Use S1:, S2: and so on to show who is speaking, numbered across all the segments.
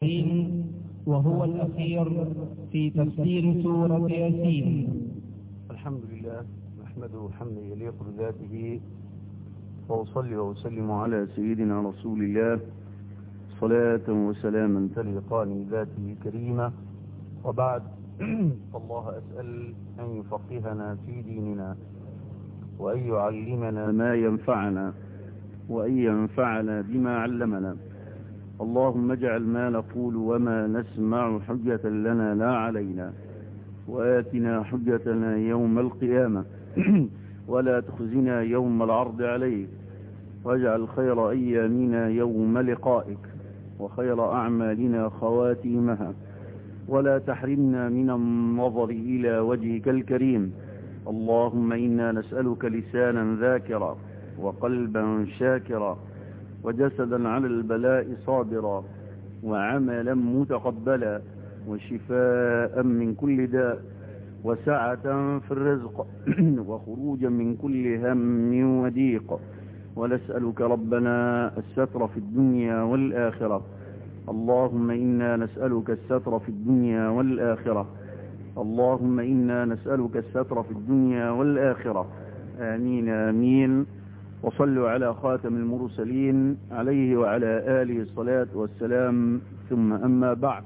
S1: وهو الأخير في تفسير سورة ياسين
S2: الحمد لله نحمده حمدا يليق بذاته وأصلي وأسلم على سيدنا رسول الله صلاة وسلاما تليقان بذاته كريمة وبعد الله أسأل أن يفقهنا في ديننا وأن يعلمنا ما ينفعنا وأن ينفعنا بما علمنا اللهم اجعل ما نقول وما نسمع حجة لنا لا علينا وآتنا حجتنا يوم القيامة ولا تخزنا يوم العرض عليك واجعل خير أيامنا يوم لقائك وخير أعمالنا خواتيمها ولا تحرمنا من النظر إلى وجهك الكريم اللهم إنا نسألك لسانا ذاكرا وقلبا شاكرا وجسدا على البلاء صابرا وعملا متقبلا وشفاء من كل داء وسعة في الرزق وخروجا من كل هم وضيق ونسألك ربنا الستر في الدنيا والآخرة اللهم إنا نسألك الستر في الدنيا والآخرة اللهم إنا نسألك الستر في الدنيا والآخرة آمين آمين وصلوا على خاتم المرسلين عليه وعلى آله الصلاة والسلام ثم أما بعد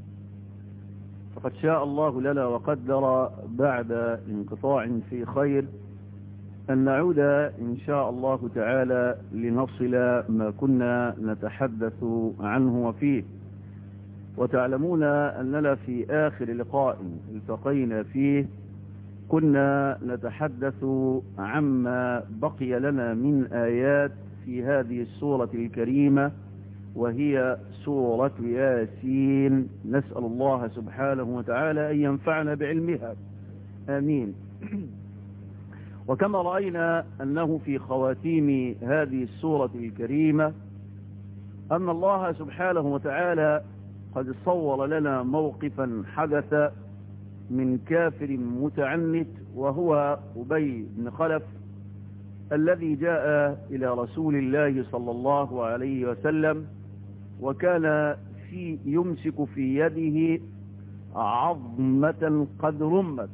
S2: فقد شاء الله لنا وقدر بعد انقطاع في خير أن نعود إن شاء الله تعالى لنصل ما كنا نتحدث عنه وفيه وتعلمون أننا في آخر لقاء التقينا فيه كنا نتحدث عما بقي لنا من آيات في هذه السورة الكريمة وهي سورة ياسين نسأل الله سبحانه وتعالى أن ينفعنا بعلمها آمين وكما رأينا أنه في خواتيم هذه السورة الكريمة أن الله سبحانه وتعالى قد صور لنا موقفا حدث من كافر متعنت وهو أبي بن خلف الذي جاء إلى رسول الله صلى الله عليه وسلم وكان في يمسك في يده عظمة قد رمت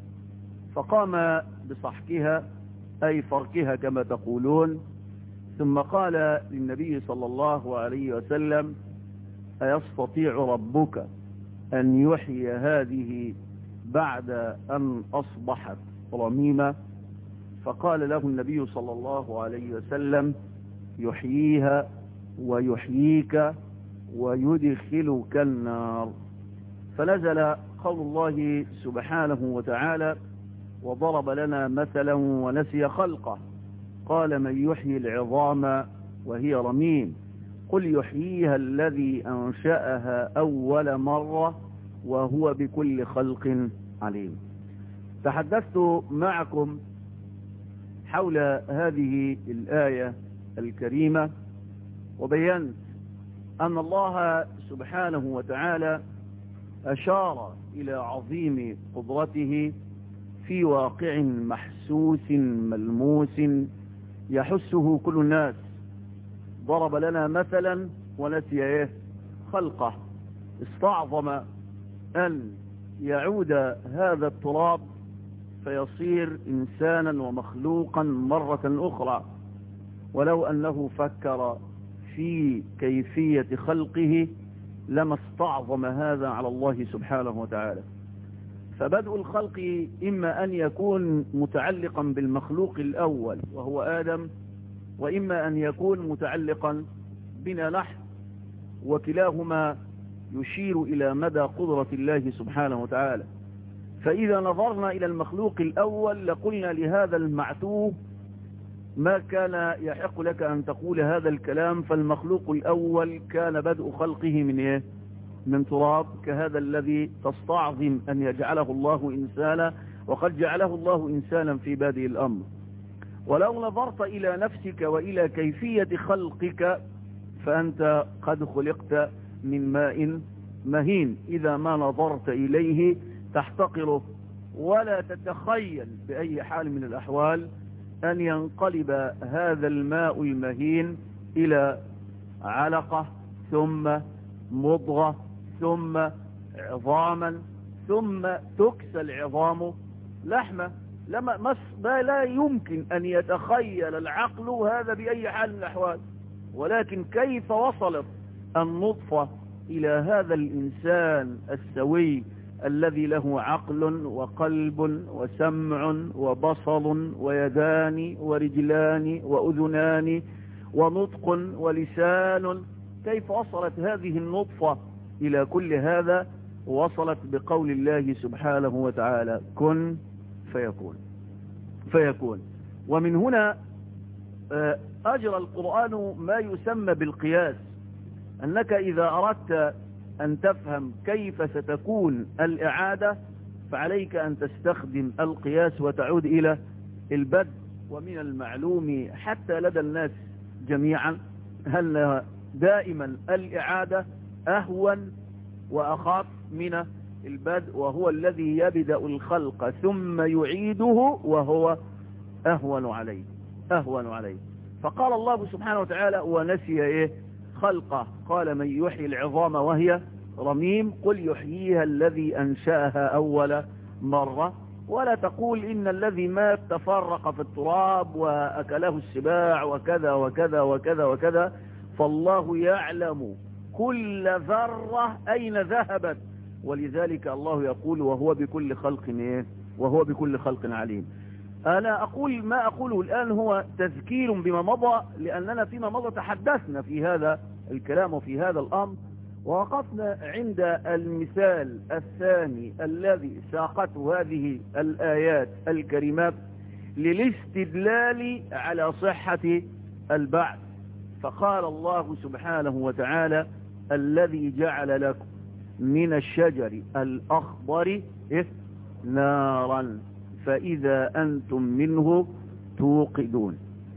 S2: فقام بصحكها أي فركها كما تقولون ثم قال للنبي صلى الله عليه وسلم أيستطيع ربك أن يحيي هذه بعد أن أصبحت رميمة فقال له النبي صلى الله عليه وسلم يحييها ويحييك ويدخلك النار فنزل قول الله سبحانه وتعالى وضرب لنا مثلا ونسي خلقه قال من يحيي العظام وهي رميم قل يحييها الذي أنشأها أول مرة وهو بكل خلق عليم تحدثت معكم حول هذه الآية الكريمة وبينت أن الله سبحانه وتعالى أشار إلى عظيم قدرته في واقع محسوس ملموس يحسه كل الناس ضرب لنا مثلا ونسي ايه خلقه استعظم أن يعود هذا التراب فيصير إنسانا ومخلوقا مرة أخرى ولو أنه فكر في كيفية خلقه لما استعظم هذا على الله سبحانه وتعالى فبدء الخلق إما أن يكون متعلقا بالمخلوق الأول وهو آدم وإما أن يكون متعلقا بنا نحن وكلاهما يشير إلى مدى قدرة الله سبحانه وتعالى فإذا نظرنا إلى المخلوق الأول لقلنا لهذا المعتوه ما كان يحق لك أن تقول هذا الكلام فالمخلوق الأول كان بدء خلقه من إيه؟ من تراب كهذا الذي تستعظم أن يجعله الله إنسانا وقد جعله الله إنسانا في بادئ الأمر ولو نظرت إلى نفسك وإلى كيفية خلقك فأنت قد خلقت من ماء مهين إذا ما نظرت إليه تحتقره ولا تتخيل بأي حال من الأحوال أن ينقلب هذا الماء المهين إلى علقة ثم مضغة ثم عظاما ثم تكسى العظام لحمة لما مس ما لا يمكن أن يتخيل العقل هذا بأي حال من الأحوال ولكن كيف وصلت النطفة إلى هذا الإنسان السوي الذي له عقل وقلب وسمع وبصر ويدان ورجلان وأذنان ونطق ولسان كيف وصلت هذه النطفة إلى كل هذا وصلت بقول الله سبحانه وتعالى كن فيكون فيكون ومن هنا أجرى القرآن ما يسمى بالقياس أنك إذا أردت أن تفهم كيف ستكون الإعادة فعليك أن تستخدم القياس وتعود إلى البدء ومن المعلوم حتى لدى الناس جميعا هل دائما الإعادة أهون وأخاف من البدء وهو الذي يبدأ الخلق ثم يعيده وهو أهون عليه أهون عليه فقال الله سبحانه وتعالى ونسي إيه خلقه قال من يحيي العظام وهي رميم قل يحييها الذي أنشأها أول مرة ولا تقول إن الذي مات تفرق في التراب وأكله السباع وكذا وكذا وكذا وكذا فالله يعلم كل ذرة أين ذهبت ولذلك الله يقول وهو بكل خلق إيه؟ وهو بكل خلق عليم أنا أقول ما أقوله الآن هو تذكير بما مضى لأننا فيما مضى تحدثنا في هذا الكلام وفي هذا الأمر ووقفنا عند المثال الثاني الذي ساقته هذه الآيات الكريمات للاستدلال على صحة البعث فقال الله سبحانه وتعالى الذي جعل لكم من الشجر الأخضر نارا فإذا أنتم منه توقدون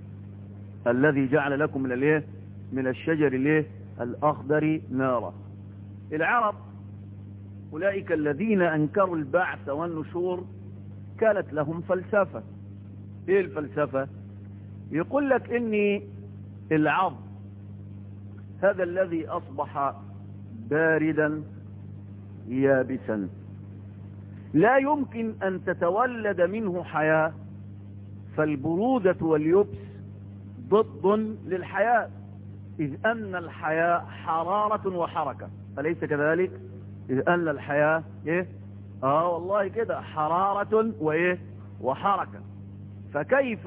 S2: الذي جعل لكم من الايه من الشجر الايه الأخضر نارا العرب أولئك الذين أنكروا البعث والنشور كانت لهم فلسفة ايه الفلسفة يقول لك اني العظم هذا الذي أصبح باردا يابسا لا يمكن أن تتولد منه حياة فالبرودة واليبس ضد للحياة إذ أن الحياة حرارة وحركة أليس كذلك إذ أن الحياة إيه آه والله كده حرارة وإيه وحركة فكيف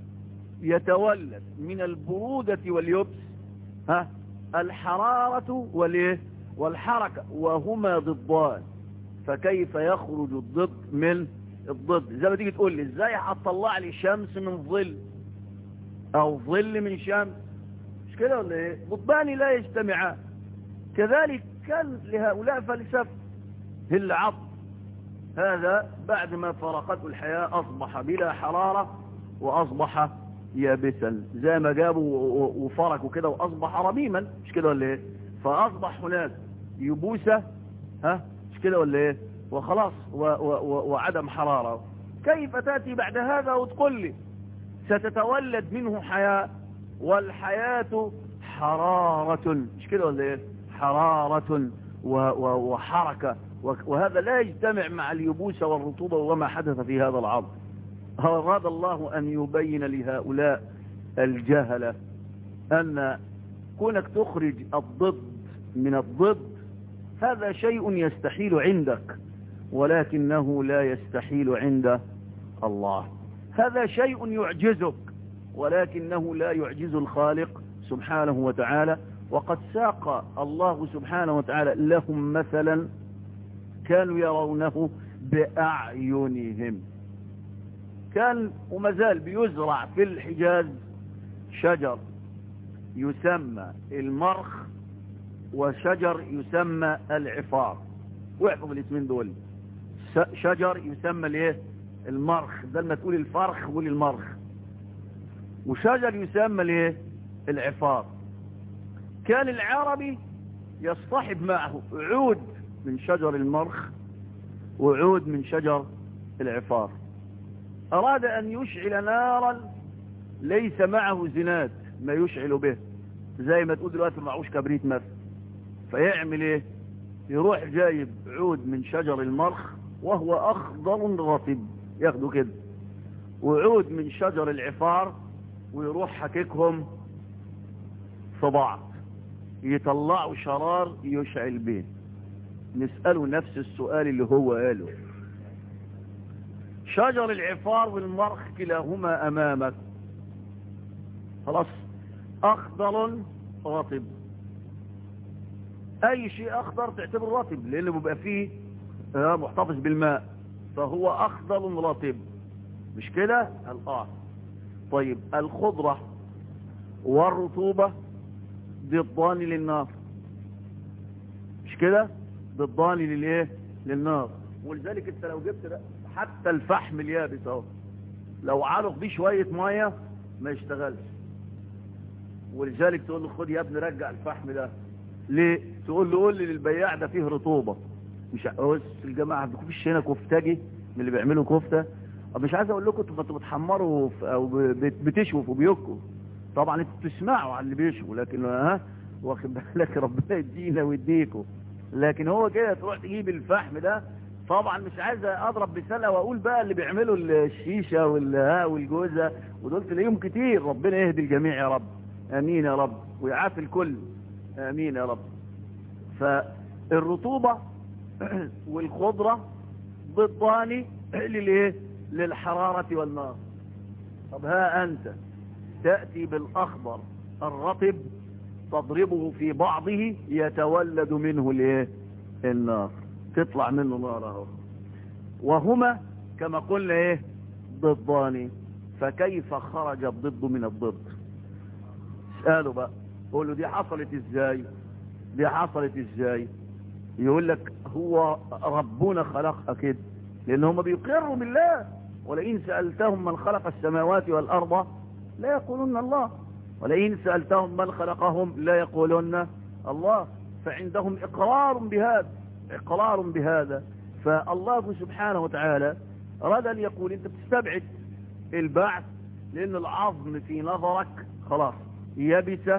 S2: يتولد من البرودة واليبس ها الحرارة والإيه والحركة وهما ضدان فكيف يخرج الضد من الضد زي ما تيجي تقول لي ازاي هتطلع لي شمس من ظل او ظل من شمس مش كده ولا ايه ضدان لا يجتمعان كذلك كان لهؤلاء فلسفه العظم هذا بعد ما فرقته الحياة أصبح بلا حرارة وأصبح يابسا زي ما جابوا وفركوا كده وأصبح رميما مش كده ولا ايه فأصبح هناك يبوسة ها مش كده ولا ايه وخلاص و و وعدم حرارة كيف تأتي بعد هذا وتقول لي ستتولد منه حياة والحياة حرارة مش كده ولا ايه حرارة و و وحركة وهذا لا يجتمع مع اليبوس والرطوبة وما حدث في هذا العرض أراد الله أن يبين لهؤلاء الجهلة أن كونك تخرج الضد من الضد هذا شيء يستحيل عندك ولكنه لا يستحيل عند الله هذا شيء يعجزك ولكنه لا يعجز الخالق سبحانه وتعالى وقد ساق الله سبحانه وتعالى لهم مثلا كانوا يرونه بأعينهم كان وما زال بيزرع في الحجاز شجر يسمى المرخ وشجر يسمى العفار واحفظ الاسمين دول شجر يسمى الايه المرخ ده لما تقول الفرخ قول المرخ وشجر يسمى الايه العفار كان العربي يصطحب معه عود من شجر المرخ وعود من شجر العفار أراد أن يشعل نارا ليس معه زناد ما يشعل به زي ما تقول دلوقتي معوش كبريت مثلا فيعمل ايه يروح جايب عود من شجر المرخ وهو اخضر رطب ياخده كده وعود من شجر العفار ويروح حككهم في بعض يطلعوا شرار يشعل بيه نسأله نفس السؤال اللي هو قاله شجر العفار والمرخ كلاهما امامك خلاص اخضر رطب اي شيء اخضر تعتبره رطب لانه بيبقى فيه محتفظ بالماء فهو اخضر رطب مش كده اه طيب الخضرة والرطوبة ضدان للنار مش كده ضدان للايه للنار ولذلك انت لو جبت حتى الفحم اليابس اهو لو علق بيه شوية مية ما يشتغلش ولذلك تقول له خد يا ابني رجع الفحم ده ليه تقول له قول لي للبياع ده فيه رطوبة مش بص الجماعة عندكم فيش هنا كفتاجي من اللي بيعملوا كفتة مش عايز اقول لكم انتوا بتحمروا او بتشووا في بيوتكم طبعا انتوا بتسمعوا على اللي بيشووا لكن ها واخد بالك ربنا يدينا ويديكم لكن هو كده تروح تجيب الفحم ده طبعا مش عايز اضرب بسله واقول بقى اللي بيعملوا الشيشه والجوزه ودول تلاقيهم كتير ربنا يهدي الجميع يا رب امين يا رب ويعافي الكل امين يا رب فالرطوبه والخضره ضدان للايه للحراره والنار طب ها انت تاتي بالاخضر الرطب تضربه في بعضه يتولد منه الايه النار تطلع منه نار اهو وهما كما قلنا ايه ضدان فكيف خرج الضد من الضد اسأله بقى قول له دي حصلت ازاي دي حصلت ازاي يقول لك هو ربنا خلقها كده لان هم بيقروا بالله ولئن سألتهم من خلق السماوات والارض لا يقولون الله ولئن سألتهم من خلقهم لا يقولون الله فعندهم اقرار بهذا اقرار بهذا فالله سبحانه وتعالى اراد ان يقول انت بتستبعد البعث لان العظم في نظرك خلاص يبس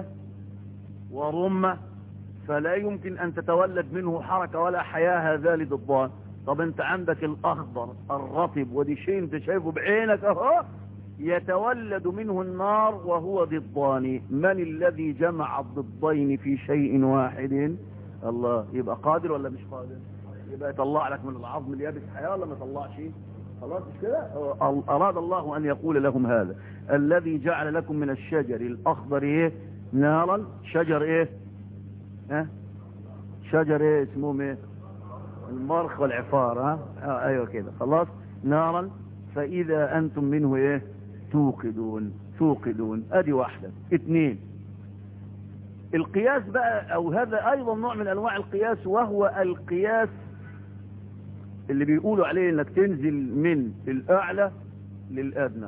S2: ورم فلا يمكن ان تتولد منه حركة ولا حياة هذا ضدان طب انت عندك الاخضر الرطب ودي شيء انت شايفه بعينك اهو يتولد منه النار وهو ضدان من الذي جمع الضدين في شيء واحد الله يبقى قادر ولا مش قادر يبقى يطلع لك من العظم اليابس حياة ولا ما يطلعش خلاص مش كده اراد الله ان يقول لهم هذا الذي جعل لكم من الشجر الاخضر ايه نارا شجر ايه ها شجر ايه اسمهم ايه المرخ والعفار ها آه ايوه كده خلاص نارا فاذا انتم منه ايه توقدون توقدون ادي واحدة اثنين القياس بقى او هذا ايضا نوع من انواع القياس وهو القياس اللي بيقولوا عليه انك تنزل من الاعلى للادنى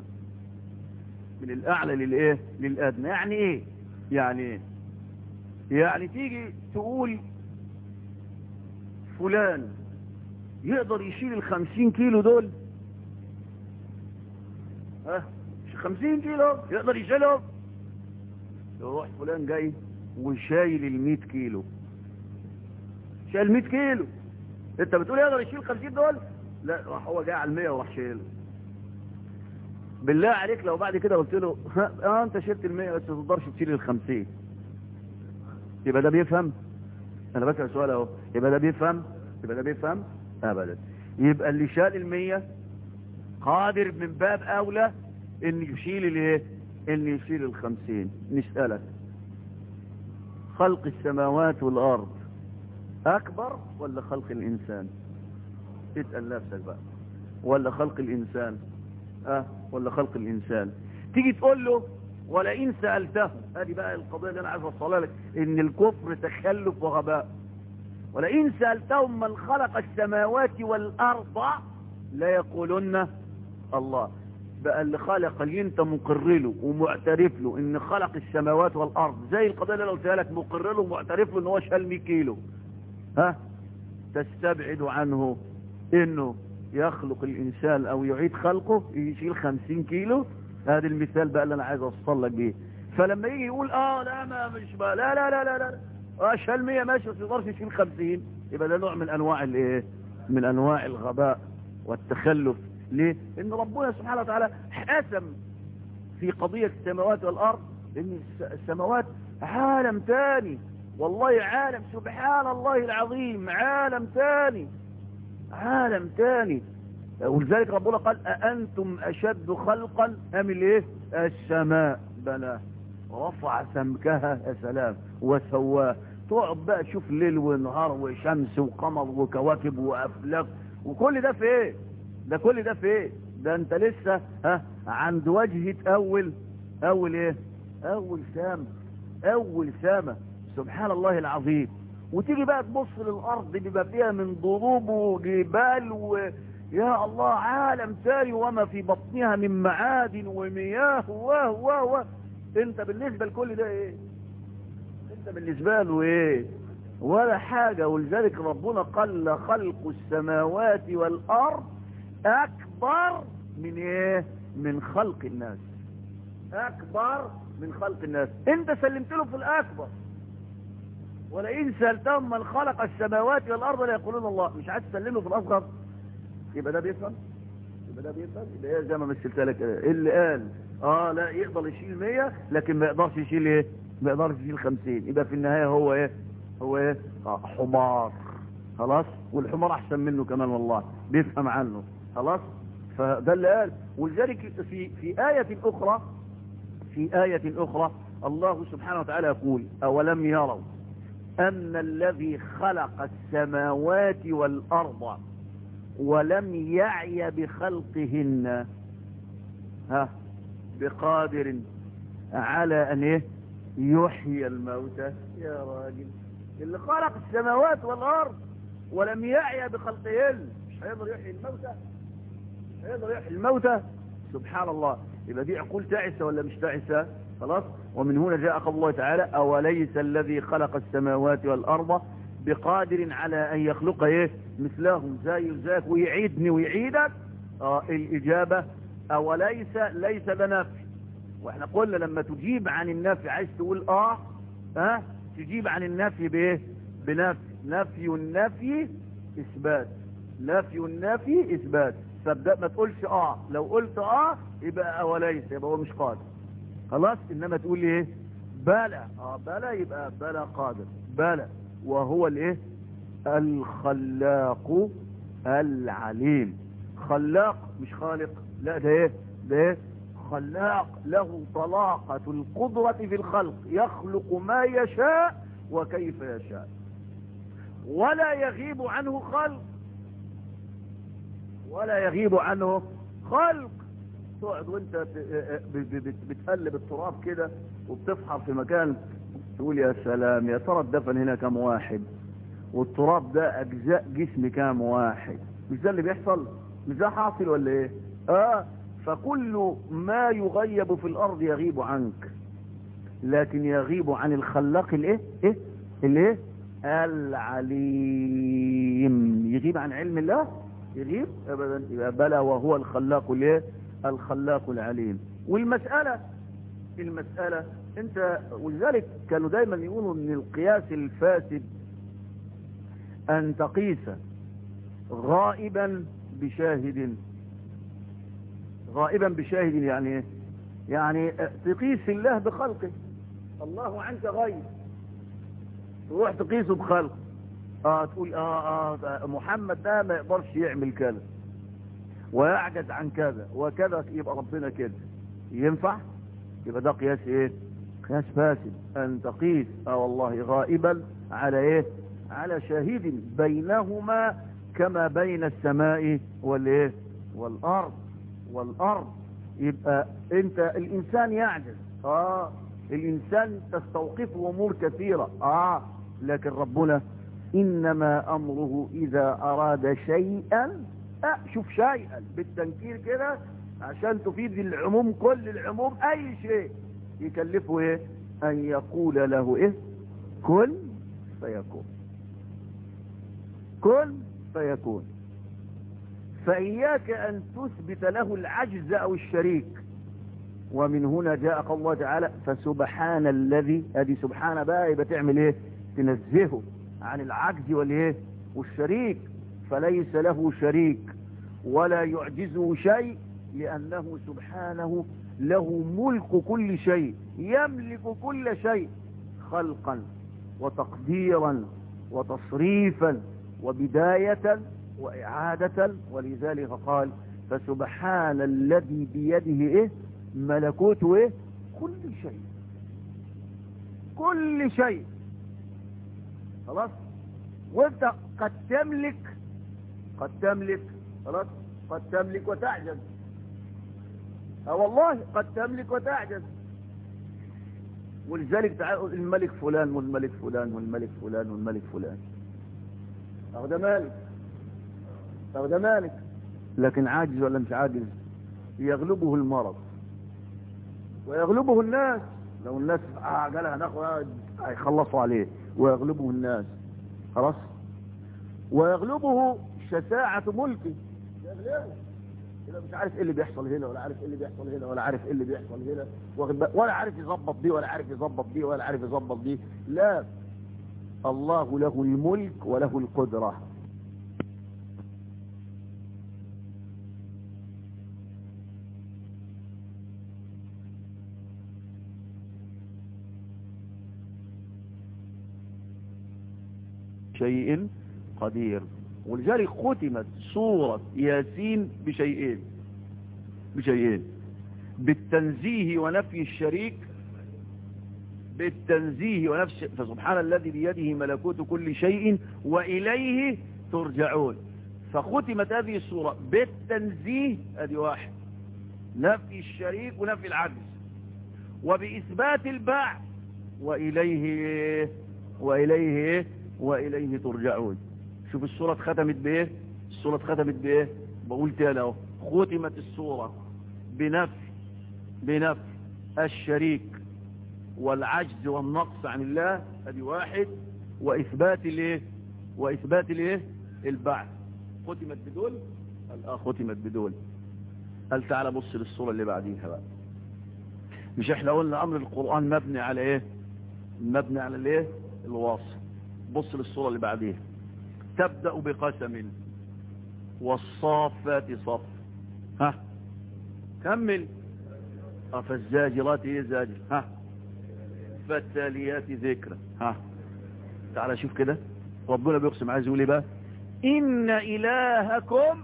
S2: من الاعلى للايه للادنى يعني ايه يعني ايه يعني تيجي تقول فلان يقدر يشيل الخمسين كيلو دول ها مش خمسين كيلو يقدر يشيلهم يروح فلان جاي وشايل الميت كيلو شايل ميت كيلو انت بتقول يقدر يشيل خمسين دول لا راح هو جاي على المية وراح شايله بالله عليك لو بعد كده قلت له اه انت شلت المية بس ما تقدرش تشيل الخمسين يبقى ده بيفهم انا بسأل سؤال اهو يبقى ده بيفهم يبقى ده بيفهم ابدا يبقى اللي شال المية قادر من باب اولى ان يشيل الايه ان يشيل الخمسين نسألك خلق السماوات والارض اكبر ولا خلق الانسان اسأل نفسك بقى ولا خلق الانسان اه ولا خلق الانسان تيجي تقول له ولئن سألته ادي بقى القضية اللي انا عايز اوصلها لك ان الكفر تخلف وغباء ولئن سألتهم من خلق السماوات والارض لا يقولن الله بقى اللي خلق اللي انت مقر له ومعترف له ان خلق السماوات والارض زي القضية اللي انا قلتها لك مقر له ومعترف له ان هو شال 100 كيلو ها تستبعد عنه انه يخلق الانسان او يعيد خلقه يشيل 50 كيلو هذا المثال بقى اللي انا عايز اوصل لك بيه فلما يجي يقول اه لا ما مش بقى لا لا لا لا, لا. اشال 100 ماشي بس ما يقدرش يشيل 50 يبقى ده نوع من انواع الايه من انواع الغباء والتخلف ليه ان ربنا سبحانه وتعالى حسم في قضية السماوات والارض ان السماوات عالم تاني والله عالم سبحان الله العظيم عالم تاني عالم تاني ولذلك ربنا قال أأنتم أشد خلقا أم الايه السماء بلى رفع سمكها يا سلام وسواه تقعد بقى تشوف ليل ونهار وشمس وقمر وكواكب وأفلاك وكل ده في ايه ده كل ده في ايه ده انت لسه ها عند وجهة اول اول ايه اول سامة اول سامة سبحان الله العظيم وتيجي بقى تبص للارض بيبقى فيها من ضروب وجبال و يا الله عالم تاني وما في بطنها من معادن ومياه واه واه واه انت بالنسبة لكل ده ايه انت بالنسبة له ايه ولا حاجة ولذلك ربنا قال خلق السماوات والارض اكبر من ايه من خلق الناس اكبر من خلق الناس انت سلمت له في الاكبر ولئن سألتهم من خلق السماوات والارض لا يقولون الله مش عايز تسلم له في الاصغر يبقى ده بيفهم يبقى ده بيفهم يبقى ايه زي ما مثلت لك كده اللي قال اه لا يقدر يشيل 100 لكن ما يقدرش يشيل ايه ما يقدرش يشيل 50 يبقى في النهايه هو ايه هو ايه آه حمار خلاص والحمار احسن منه كمان والله بيفهم عنه خلاص فده اللي قال ولذلك في في آية أخرى في آية أخرى الله سبحانه وتعالى يقول أولم يروا أن الذي خلق السماوات والأرض ولم يعي بخلقهن ها بقادر على أن إيه يحيي الموتى يا راجل اللي خلق السماوات والأرض ولم يعي بخلقهن مش هيقدر يحيي الموتى مش هيقدر يحيي الموتى سبحان الله يبقى دي عقول تعسة ولا مش تعسة خلاص ومن هنا جاء قول الله تعالى أوليس الذي خلق السماوات والأرض بقادر على أن يخلق إيه مثلهم زي وزاك ويعيدني ويعيدك آه الإجابة أوليس ليس بنفي واحنا قلنا لما تجيب عن النفي عايز تقول آه ها تجيب عن النفي بإيه بنفي نفي النفي إثبات نفي النفي إثبات فابدأ ما تقولش آه لو قلت آه يبقى أوليس يبقى هو مش قادر خلاص إنما تقول لي إيه بلى آه بلى يبقى بلى قادر بلى وهو الايه الخلاق العليم خلاق مش خالق لا ده ايه ده ايه خلاق له طلاقة القدرة في الخلق يخلق ما يشاء وكيف يشاء ولا يغيب عنه خلق ولا يغيب عنه خلق تقعد وانت بتقلب التراب كده وبتفحر في مكان تقول يا سلام يا ترى الدفن هنا كم واحد والتراب ده اجزاء جسم كام واحد مش ده اللي بيحصل مش ده حاصل ولا ايه اه فكل ما يغيب في الارض يغيب عنك لكن يغيب عن الخلاق الايه ايه الايه العليم يغيب عن علم الله يغيب ابدا يبقى بلى وهو الخلاق الايه الخلاق العليم والمسألة المسألة انت ولذلك كانوا دايما يقولوا ان القياس الفاسد ان تقيس غائبا بشاهد غائبا بشاهد يعني ايه يعني تقيس الله بخلقه الله عنك غيب تروح تقيسه بخلقه اه تقول اه اه محمد ده ما يقدرش يعمل كذا ويعجز عن كذا وكذا يبقى ربنا كده ينفع يبقى ده قياس ايه قياس فاسد ان تقيس اه والله غائبا على ايه على شاهد بينهما كما بين السماء والايه والارض والارض يبقى انت الانسان يعجز اه الانسان تستوقفه امور كثيرة اه لكن ربنا انما امره اذا اراد شيئا اه شوف شيئا بالتنكير كده عشان تفيد العموم كل العموم اي شيء يكلفه ايه ان يقول له ايه كن فيكون كن فيكون فإياك أن تثبت له العجز أو الشريك ومن هنا جاء قول الله تعالى فسبحان الذي ادي سبحانه بقى يبقى تعمل ايه تنزهه عن العجز والايه والشريك فليس له شريك ولا يعجزه شيء لأنه سبحانه له ملك كل شيء يملك كل شيء خلقا وتقديرا وتصريفا وبداية وإعادة ولذلك قال فسبحان الذي بيده إيه ملكوته إيه كل شيء كل شيء خلاص وانت قد تملك قد تملك خلاص قد تملك وتعجز اه والله قد تملك وتعجز ولذلك تعال الملك فلان والملك فلان والملك فلان والملك فلان اه ده مالك اه ده مالك لكن عاجز ولا مش عاجز يغلبه المرض ويغلبه الناس لو الناس آه قالها هناخد هيخلصوا عليه ويغلبه الناس خلاص ويغلبه شساعة ملكه يغلبه يبقى مش عارف ايه اللي بيحصل هنا ولا عارف ايه اللي بيحصل هنا ولا عارف ايه اللي بيحصل هنا ولا عارف يظبط دي ولا عارف يظبط دي ولا عارف يظبط دي لا الله له الملك وله القدرة شيء قدير ولذلك ختمت سورة ياسين بشيئين بشيئين بالتنزيه ونفي الشريك بالتنزيه ونفي فسبحان الذي بيده ملكوت كل شيء وإليه ترجعون فختمت هذه السورة بالتنزيه ادي واحد نفي الشريك ونفي العجز وبإثبات البعث وإليه وإليه وإليه ترجعون شوف السورة ختمت بايه السورة ختمت بايه بقول تاني اهو ختمت السورة بنفي بنفي الشريك والعجز والنقص عن الله ادي واحد واثبات الايه واثبات الايه البعث ختمت بدول قال اه ختمت بدول قال تعالى بص للصورة اللي بعديها بقى مش احنا قلنا امر القرآن مبني على ايه مبني على الايه الواصل بص للصورة اللي بعديها تبدأ بقسم والصافات صف ها كمل فالزاجرات ايه زاجر ها فالتاليات ذكرى ها تعال شوف كده ربنا بيقسم عايز يقول ايه بقى ان الهكم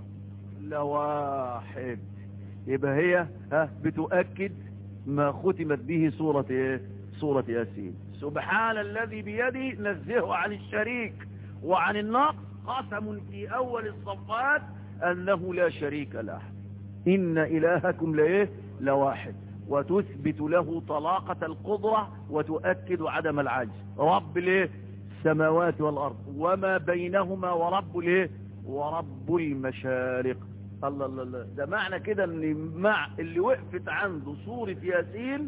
S2: لواحد يبقى هي ها بتؤكد ما ختمت به سورة ايه سورة ياسين سبحان الذي بيده نزهه عن الشريك وعن النقص قسم في اول الصفات انه لا شريك له ان الهكم لايه لواحد وتثبت له طلاقة القدرة وتؤكد عدم العجز رب الايه السماوات والارض وما بينهما ورب الايه ورب المشارق الله الله الله ده معنى كده ان مع اللي وقفت عنده سورة ياسين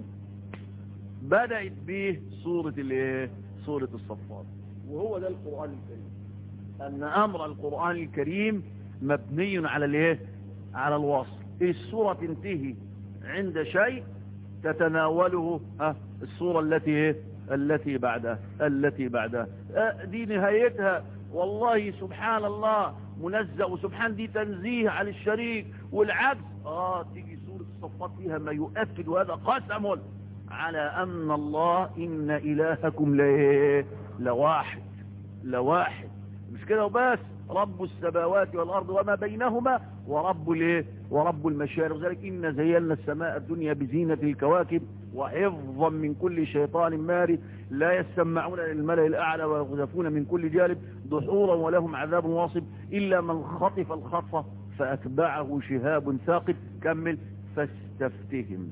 S2: بدأت به سورة الايه سورة الصفات وهو ده القرآن الكريم ان امر القرآن الكريم مبني على الايه على الوصل السورة تنتهي عند شيء تتناوله ها الصورة التي ايه التي بعدها التي بعدها دي نهايتها والله سبحان الله منزه وسبحان دي تنزيه عن الشريك والعجز اه تيجي سورة الصفات فيها ما يؤكد هذا قسم على ان الله ان الهكم لايه لواحد لواحد مش كده وبس رب السماوات والارض وما بينهما ورب الايه ورب المشارق وذلك ان زينا السماء الدنيا بزينة الكواكب وحفظا من كل شيطان مارد لا يسمعون للملأ الاعلى ويغذفون من كل جانب دحورا ولهم عذاب واصب الا من خطف الخطفة فاتبعه شهاب ثاقب كمل فاستفتهم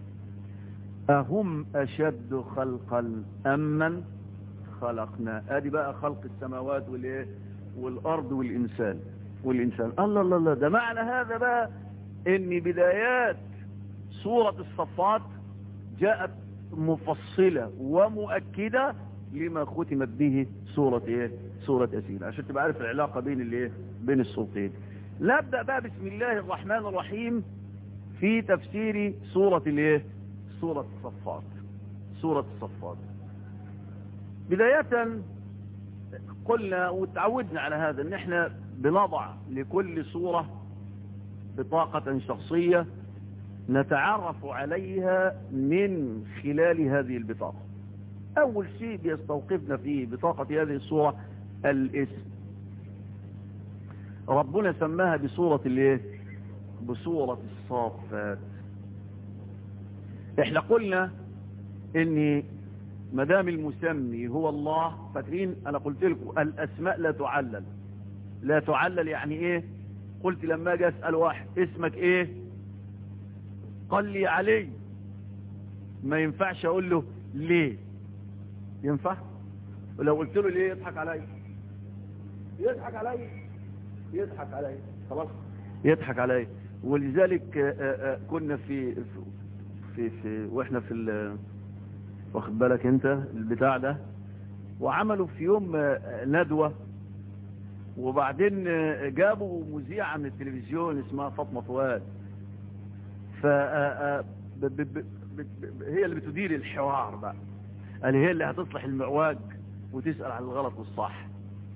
S2: اهم اشد خلقا امن خلقنا ادي بقى خلق السماوات والايه والارض والانسان والانسان الله الله الله ده معنى هذا بقى ان بدايات سورة الصفات جاءت مفصلة ومؤكدة لما ختمت به سورة ايه سورة ياسين عشان تبقى عارف العلاقة بين الايه بين السورتين نبدأ بقى بسم الله الرحمن الرحيم في تفسير سورة الايه سورة الصفات سورة الصفات بداية قلنا وتعودنا على هذا ان احنا بنضع لكل صورة بطاقة شخصية نتعرف عليها من خلال هذه البطاقة اول شيء بيستوقفنا في بطاقة هذه الصورة الاسم ربنا سماها بصورة الايه بصورة الصافات احنا قلنا ان مدام المسمي هو الله فاكرين انا قلت لكم الاسماء لا تعلل لا تعلل يعني ايه قلت لما اجي اسال واحد اسمك ايه قال لي علي ما ينفعش اقول له ليه ينفع ولو قلت له ليه يضحك علي يضحك علي يضحك علي خلاص يضحك علي ولذلك آآ آآ كنا في في في واحنا في واخد بالك انت البتاع ده وعملوا في يوم ندوة وبعدين جابوا مذيعة من التلفزيون اسمها فاطمة فؤاد ف هي اللي بتدير الحوار بقى قال هي اللي هتصلح المعواج وتسأل عن الغلط والصح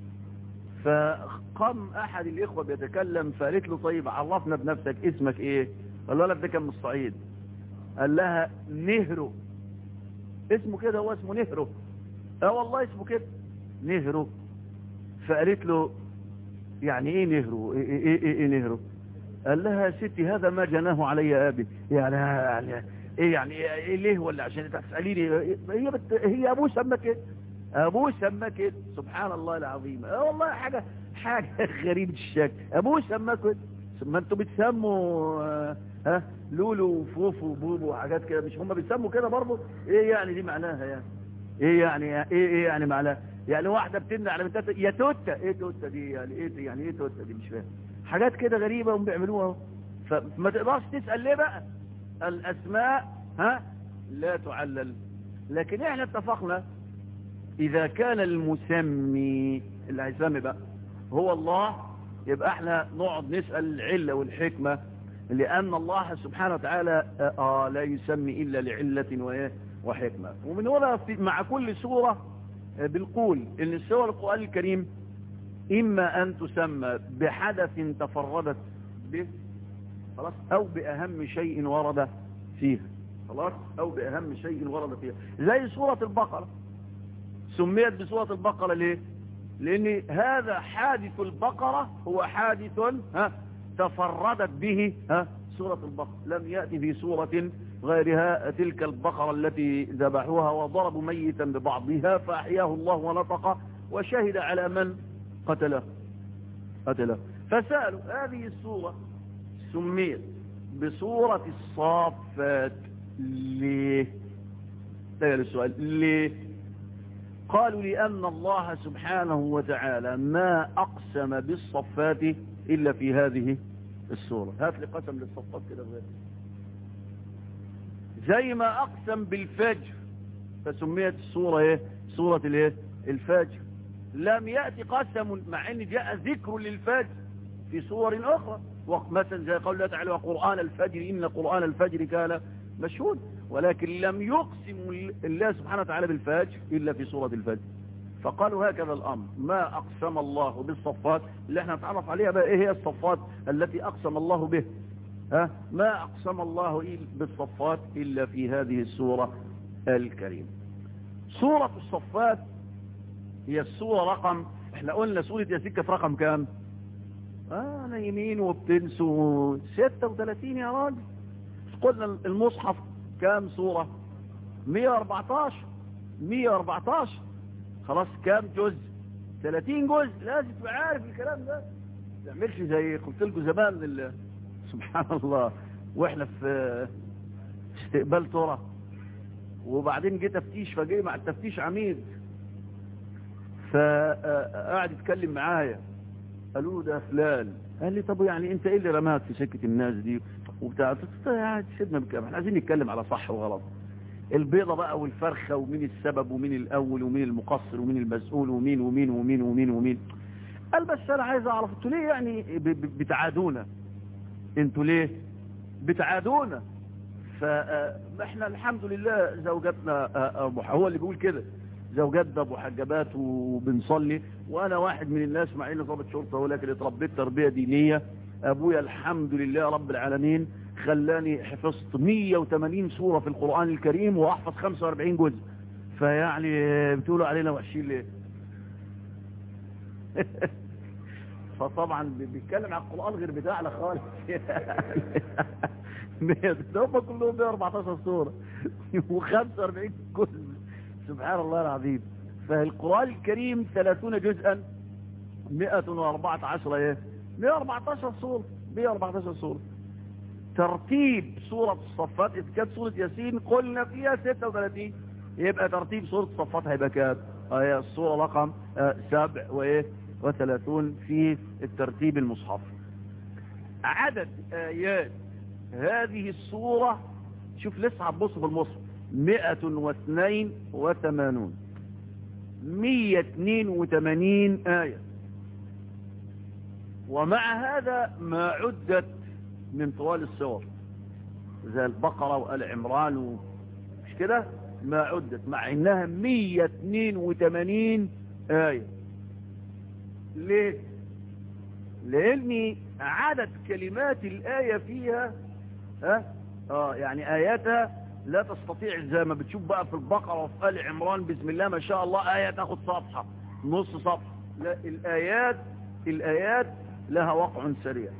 S2: فقام احد الاخوة بيتكلم فقالت له طيب عرفنا بنفسك اسمك ايه قال له الولد ده كان من الصعيد قال لها نهرو اسمه كده هو اسمه نهرو اه والله اسمه كده نهرو فقالت له يعني ايه نهرو ايه, إيه, إيه, إيه نهرو قال لها ستي هذا ما جناه علي ابي يعني يعني ايه يعني ايه ليه ولا عشان تساليني هي بت هي ابوه سمى كده ابوه سمى كده سبحان الله العظيم اه والله حاجه حاجه غريبه الشكل ابوه سمى كده ما انتوا بتسموا ها لولو وفوفو وبوبو وحاجات كده مش هم بيسموا كده برضه ايه يعني دي معناها يعني ايه يعني ايه ايه يعني معناها يعني واحده بتمنع على بنتها يا توته ايه توته دي يعني ايه يعني ايه توته دي مش فاهم حاجات كده غريبه هم بيعملوها فما تقدرش تسال ليه بقى الاسماء ها لا تعلل لكن احنا اتفقنا اذا كان المسمي اللي هيسمي بقى هو الله يبقى احنا نقعد نسال العله والحكمه لأن الله سبحانه وتعالى آه لا يسمي إلا لعلة وحكمة ومن هنا مع كل سورة بنقول إن السورة القرآن الكريم إما أن تسمى بحدث تفردت به خلاص أو بأهم شيء ورد فيها خلاص أو بأهم شيء ورد فيها زي سورة البقرة سميت بسورة البقرة ليه لأن هذا حادث البقرة هو حادث ها تفردت به ها سورة البقرة لم يأتي في سورة غيرها تلك البقرة التي ذبحوها وضربوا ميتا ببعضها فأحياه الله ونطق وشهد على من قتله قتله فسألوا هذه السورة سميت بسورة الصافات ليه تقل السؤال ليه قالوا لأن الله سبحانه وتعالى ما أقسم بالصفات إلا في هذه السورة هات لي قسم للصفات كده بغير زي ما أقسم بالفجر فسميت السورة ايه سورة الايه الفجر لم يأتي قسم مع ان جاء ذكر للفجر في سور أخرى مثلا زي قول الله تعالى وقرآن الفجر إن قرآن الفجر كان مشهود ولكن لم يقسم الله سبحانه وتعالى بالفجر إلا في سورة الفجر فقالوا هكذا الأمر ما أقسم الله بالصفات اللي احنا نتعرف عليها بقى ايه هي الصفات التي أقسم الله به ها ما أقسم الله بالصفات إلا في هذه السورة الكريمة سورة الصفات هي السورة رقم احنا قلنا سورة ياسين في رقم كام اه نايمين وبتنسوا 36 يا راجل قلنا المصحف كام سورة 114 114 خلاص كام جزء 30 جزء لازم تبقى عارف الكلام ده ما تعملش زي قلت لكم زمان سبحان الله واحنا في استقبال ترى وبعدين جه تفتيش فجه مع التفتيش عميد فقعد يتكلم معايا قالوا له ده فلان قال لي طب يعني انت ايه اللي رماك في سكه الناس دي وبتاع يعني سيبنا بالكلام احنا عايزين نتكلم على صح وغلط البيضة بقى والفرخة ومين السبب ومين الأول ومين المقصر ومين المسؤول ومين ومين ومين ومين ومين قال بس أنا عايز أعرف انتوا ليه يعني بتعادونا انتوا ليه بتعادونا فاحنا الحمد لله زوجتنا هو اللي بيقول كده زوجات ابو حجابات وبنصلي وانا واحد من الناس مع اني ضابط شرطه ولكن اتربيت تربيه دينيه ابويا الحمد لله رب العالمين خلاني حفظت 180 سوره في القران الكريم واحفظ 45 جزء فيعني بتقولوا علينا وحشين ليه فطبعا بيتكلم عن القران غير بتاعنا خالص ده هم كلهم 114 سوره و45 جزء سبحان الله العظيم فالقرآن الكريم 30 جزءا 114 ايه 114 سورة 114 سورة ترتيب سورة الصفات إذا كانت سورة ياسين قلنا فيها 36 يبقى ترتيب سورة الصفات هيبقى كام هي السورة رقم سبع وايه وثلاثون في الترتيب المصحف عدد آيات هذه السورة شوف لسه هتبص في المصحف مئة واثنين وثمانون مية اثنين وثمانين آية ومع هذا ما عدت من طوال السور زي البقرة وآل عمران و... مش كده ما عدت مع انها مية اثنين وثمانين آية ليه لان عدد كلمات الآية فيها ها اه يعني آياتها لا تستطيع زي ما بتشوف بقى في البقرة وفي آل عمران بسم الله ما شاء الله آية تاخد صفحة نص صفحة لا الآيات الآيات لها وقع سريع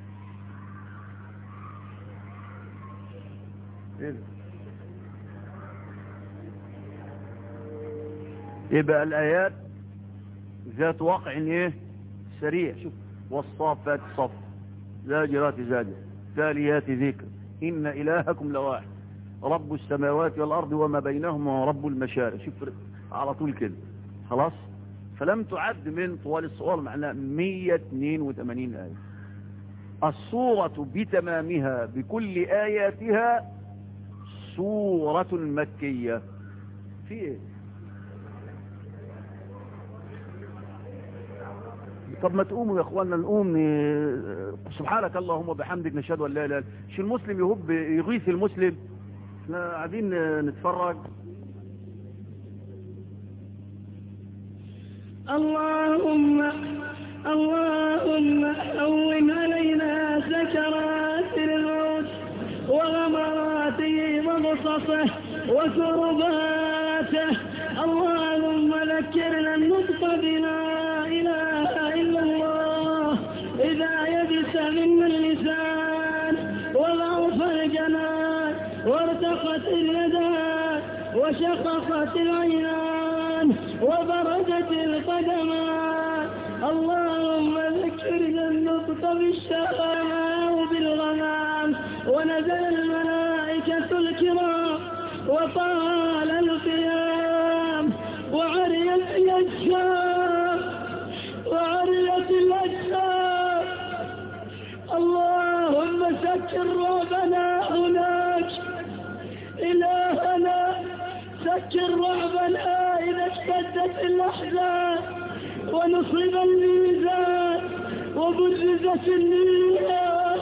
S2: يبقى الآيات ذات واقع ايه سريع شوف والصافات صف زاجرات زاجر تاليات ذكر إن إلهكم لواحد رب السماوات والأرض وما بينهما رب المشارق شوف على طول كده خلاص فلم تعد من طوال الصور معناها 182 آية الصورة بتمامها بكل آياتها سورة مكية في ايه طب ما تقوموا يا اخوانا نقوم سبحانك اللهم وبحمدك نشهد ان لا اله الا انت شو المسلم يهب يغيث المسلم احنا قاعدين نتفرج
S3: اللهم اللهم هون علينا سكرات الموت وغمراته وغصصه وكرباته اللهم ذكرنا النطق بلا اله الا الله اذا يبس منا اللسان وضعف الجنان وارتقت اليدان وشققت العينان وبردت القدمان اللهم ذكرنا النطق بالشقاء وبالغمام ونزل الملائكة الكرام وطال القيام وعريت الأجسام وعريت الأجسام اللهم سكر رعبنا هناك إلهنا سكر رعبنا إذا اشتدت الأحزان ونصب الميزان وبرزت النيران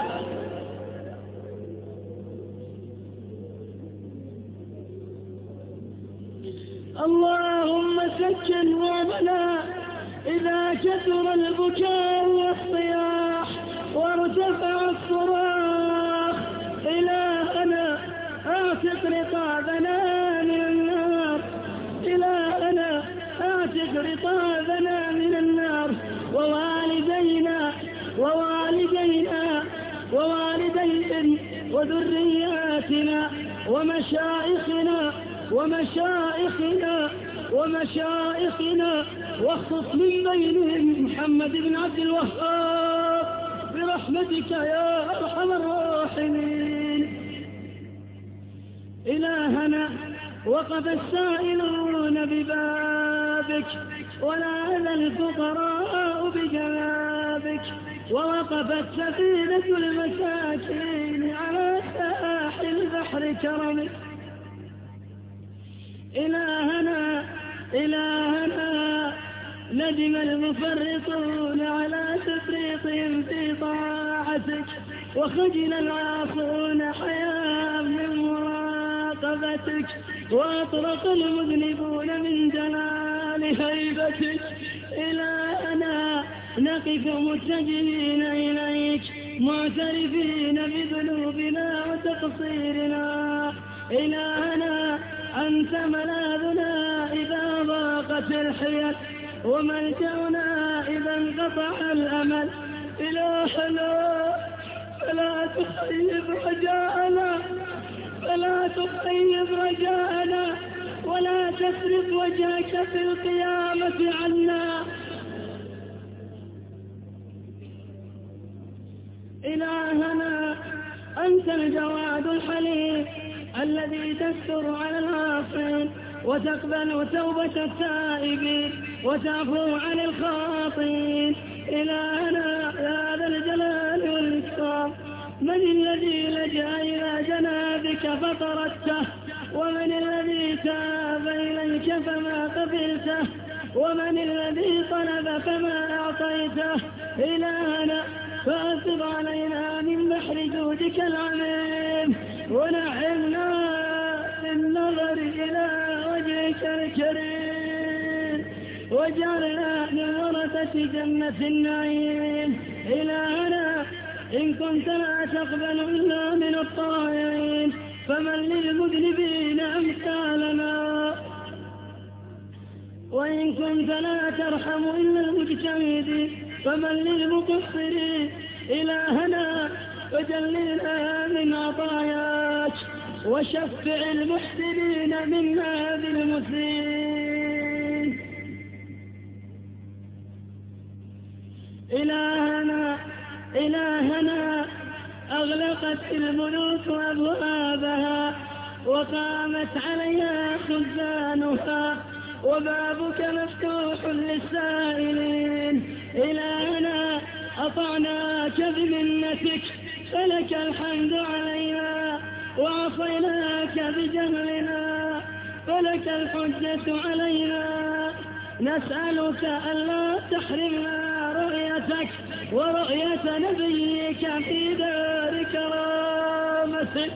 S3: اللهم سكن رعبنا إذا كثر البكاء والصياح وارتفع الصراخ إلهنا اعتق رقابنا من النار إلهنا اعتق رقابنا من النار ووالدينا ووالدينا ووالديهم وذرياتنا ومشائخنا ومشائخنا ومشائخنا واخصص من بينهم محمد بن عبد الوهاب برحمتك يا أرحم الراحمين إلهنا وقف السائلون ببابك ونال الفقراء بجنابك ووقفت سفينة المساكين على ساحل بحر كرمك إلهنا إلهنا ندم المفرطون على تفريطهم في طاعتك وخجل العاصون حياء من مراقبتك مراقبتك وأطرق المذنبون من جلال هيبتك إلهنا نقف متجهين إليك معترفين بذنوبنا وتقصيرنا إلهنا أنت ملاذنا إذا ضاقت الحيل وملجأنا إذا انقطع الأمل إلهنا فلا تخيب رجاءنا فلا تخيب رجاءنا ولا تصرف وجهك في القيامة عنا إلهنا أنت الجواد الحليم الذي تستر على العاصين وتقبل توبة التائبين وتعفو عن الخاطئين إلهنا يا ذا الجلال والإكرام من الذي لجأ إلى جنابك فطردته ومن الذي تاب إليك فما قبلته ومن الذي طلب فما أعطيته إلهنا فأسر علينا من بحر جودك العميم ونعمنا بالنظر إلى وجهك الكريم واجعلنا من ورثة جنة النعيم إلهنا إن كنت لا تقبل إلا من الطائعين فمن للمذنبين أمثالنا وإن كنت لا ترحم إلا المجتهدين فمن للمقصرين إلهنا وجللنا من عطاياك وشفع المحسنين منا بالمسلمين إلهنا إلهنا أغلقت الملوك أبوابها وقامت عليها خزانها وبابك مفتوح للسائلين إلهنا أطعناك بمنتك فلك الحمد علينا وعصيناك بجهلنا فلك الحجة علينا نسألك ألا تحرمنا رؤيتك ورؤية نبيك في دار كرامتك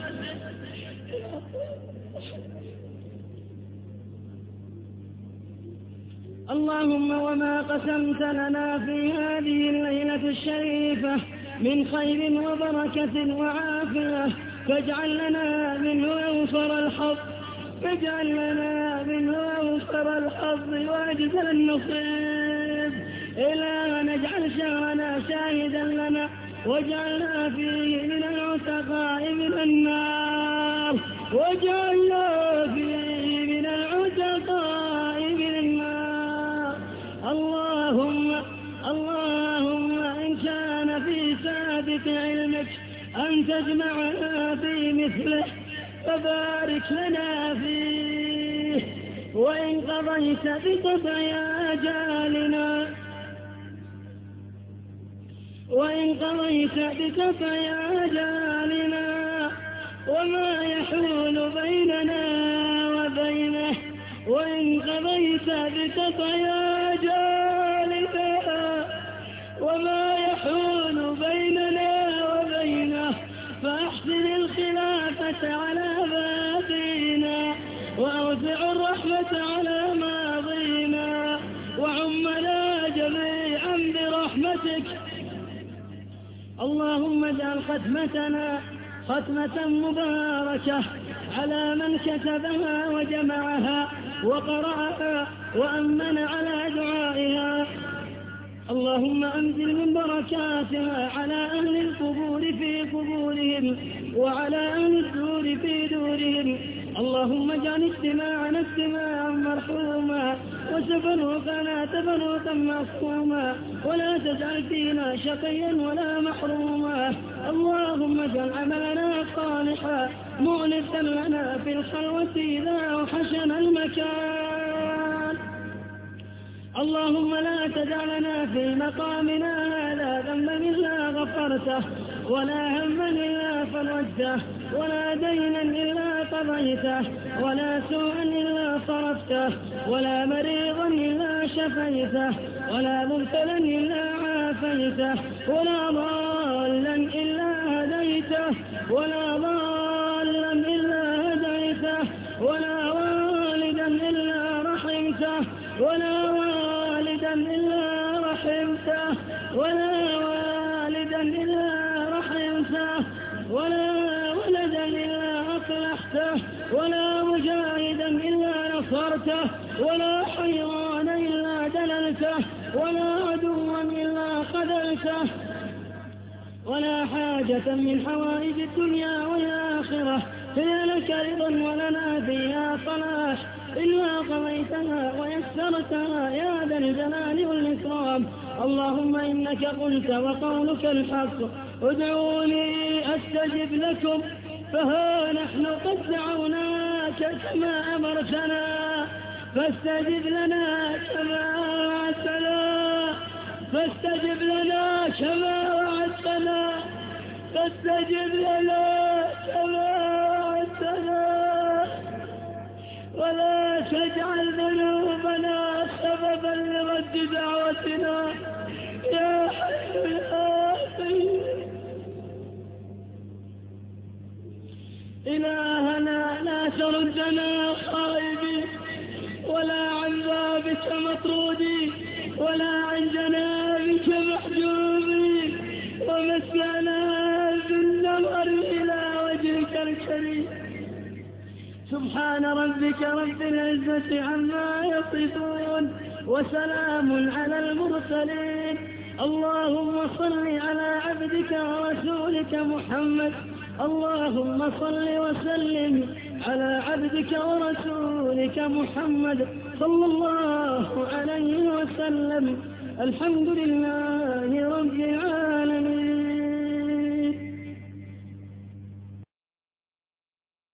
S3: اللهم وما قسمت لنا في هذه الليلة الشريفة من خير وبركة وعافية فاجعل لنا منه أوفر الحظ فاجعل لنا منه أوفر الحظ وأجزل النصيب إلى نجعل شهرنا شاهدا لنا واجعلنا فيه من العتقاء من النار واجعلنا فيه من العتقاء من النار اللهم اللهم إن كان في سابق علمك أن تجمعنا في مثله فبارك لنا فيه وإن قضيت بقطع آجالنا وإن قضيت بقطع آجالنا وما يحول بيننا وبينه وإن قضيت بقطع آجالنا وما يحول بيننا وبينه فأحسن الخلافة على باقينا وأوسع الرحمة على ماضينا وعمنا جميعا برحمتك اللهم اجعل ختمتنا ختمة مباركة على من كتبها وجمعها وقرأها وأمن على دعائها اللهم أنزل من بركاتها على أهل القبور في قبورهم وعلى أهل الدور في دورهم اللهم اجعل اجتماعنا اجتماعا مرحوما وسفروقنا تفروقا معصوما ولا تجعل فينا شقيا ولا محروما اللهم اجعل عملنا صالحا مؤنسا لنا في الخلوة إذا وحشنا المكان اللهم لا تدع لنا في مقامنا هذا ذنبا إلا غفرته ولا هما إلا فرجته ولا دينا إلا قضيته ولا سوءا إلا صرفته ولا مريضا إلا شفيته ولا مبتلا إلا عافيته ولا ضالا إلا هديته ولا ضالا إلا هديته والدا إلا رحمته ولا ولدا إلا أصلحته ولا مجاهدا إلا نصرته ولا حيوان إلا دللته ولا عدوا إلا خذلته ولا حاجة من حوائج الدنيا والآخرة هي لك رضا ولنا فيها صلاح إلا قضيتها ويسرتها يا ذا الجلال والإكرام اللهم إنك قلت وقولك الحق ادعوني أستجب لكم فها نحن قد دعوناك كما أمرتنا فاستجب لنا كما وعدتنا فاستجب لنا كما وعدتنا فاستجب لنا كما وعدتنا ولا تجعل ذنوبنا سببا لرد دعوتنا يا حي يا قيوم إلهنا لا تردنا خائبين ولا عن بابك مطرودين ولا عن جنابك محجوبين ومسنا بالنظر إلى وجهك الكريم سبحان ربك رب العزة عما يصفون وسلام على المرسلين اللهم صل على عبدك ورسولك محمد اللهم صل وسلم على عبدك ورسولك محمد صلى الله عليه وسلم الحمد لله رب العالمين